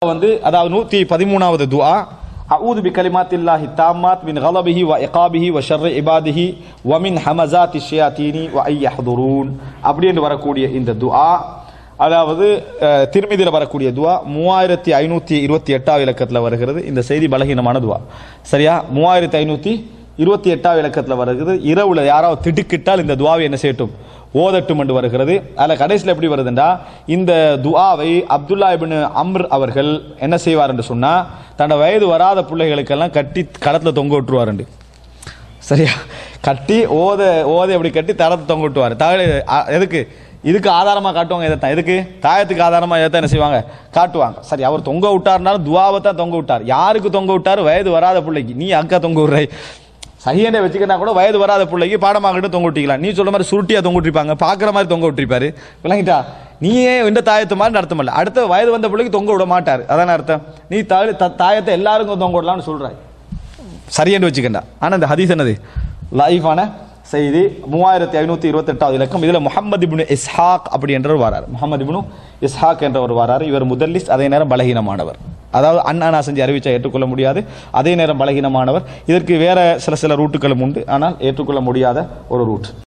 வந்து அதாவது நூத்தி பதிமூணாவது துஆ அஊது பி கலிமாத்தில்லாஹி தாம்மாத் மின் கலபிஹி வ இகாபிஹி வ ஷர்ரி இபாதிஹி வ மின் ஹமசாத்தி ஷியாத்தீனி வ ஐ யஹ்துரூன் அப்படி என்று வரக்கூடிய இந்த துஆ அதாவது அஹ், திருமிதியில் வரக்கூடிய துஆ மூவாயிரத்தி ஐநூத்தி இருபத்தி எட்டாவது இலக்கத்தில் வருகிறது இந்த செய்தி பலகீனமான துஆ சரியா மூவாயிரத்தி ஐநூத்தி இருபத்தி எட்டாவது இலக்கத்தில் வருகிறது இரவுல யாராவது திடுக்கிட்டால் இந்த துஆவை என்ன செய்யட்டும் ஓதட்டும் என்று வருகிறது அதில் கடைசியில் எப்படி வருதுண்டா இந்த துஆவை அப்துல்லா இப்னு அம்ர் அவர்கள் என்ன செய்வார் என்று சொன்னா தன்னோட வயது வராத பிள்ளைகளுக்கெல்லாம் கட்டி களத்தில் தொங்க விட்டுருவாருண்டு சரியா கட்டி ஓத ஓத எப்படி கட்டி தரத்தை தொங்க விட்டுவார் தகவல் எதுக்கு இதுக்கு ஆதாரமாக காட்டுவாங்க இதைத்தான் எதுக்கு தாயத்துக்கு ஆதாரமாக இதைத்தான் என்ன செய்வாங்க காட்டுவாங்க சரி அவர் தொங்க விட்டார்னாலும் துவாவை தான் தொங்க விட்டார் யாருக்கு தொங்க விட்டார் வயது வராத பிள்ளைக்கு நீ அக்கா தொங்க விடுறாய் சகியனை வச்சுக்கிட்டா கூட வயது வராத பிள்ளைக்கு பாடமாகிட்டு தொங்க விட்டிக்கலாம் நீ சொல்ற மாதிரி சுருட்டியா தொங்க விட்டிருப்பாங்க பார்க்குற மாதிரி தொங்க விட்டிருப்பாரு விளங்கிட்டா நீயே இந்த தாயத்து மாதிரி நடத்த முடியல அடுத்த வயது வந்த பிள்ளைக்கு தொங்க விட மாட்டார் அதான அர்த்தம் நீ தாய் த- தாயத்தை எல்லாருக்கும் தொங்க விடலாம்னு சொல்றாய் சரியென்று வச்சுக்கண்டா ஆனால் இந்த ஹதீஸ் என்னது லைஃபான செய்தி மூவாயிரத்தி ஐநூற்றி இருபத்தெட்டாவது இலக்கம் இதில் முகமது இப்னு இஸ்ஹாக் அப்படி என்றவர் வரார் முகமது இப்னு இஸ்ஹாக் என்றவர் வரார் இவர் முதல்லிஸ் அதே நேரம் பலகீனமானவர் அதாவது அண்ணா செஞ்சு அறிவிச்சா ஏற்றுக்கொள்ள முடியாது அதே நேரம் பலகீனமானவர் இதற்கு வேற சில சில ரூட்டுகளும் உண்டு ஆனால் ஏற்றுக்கொள்ள முடியாத ஒரு ரூட்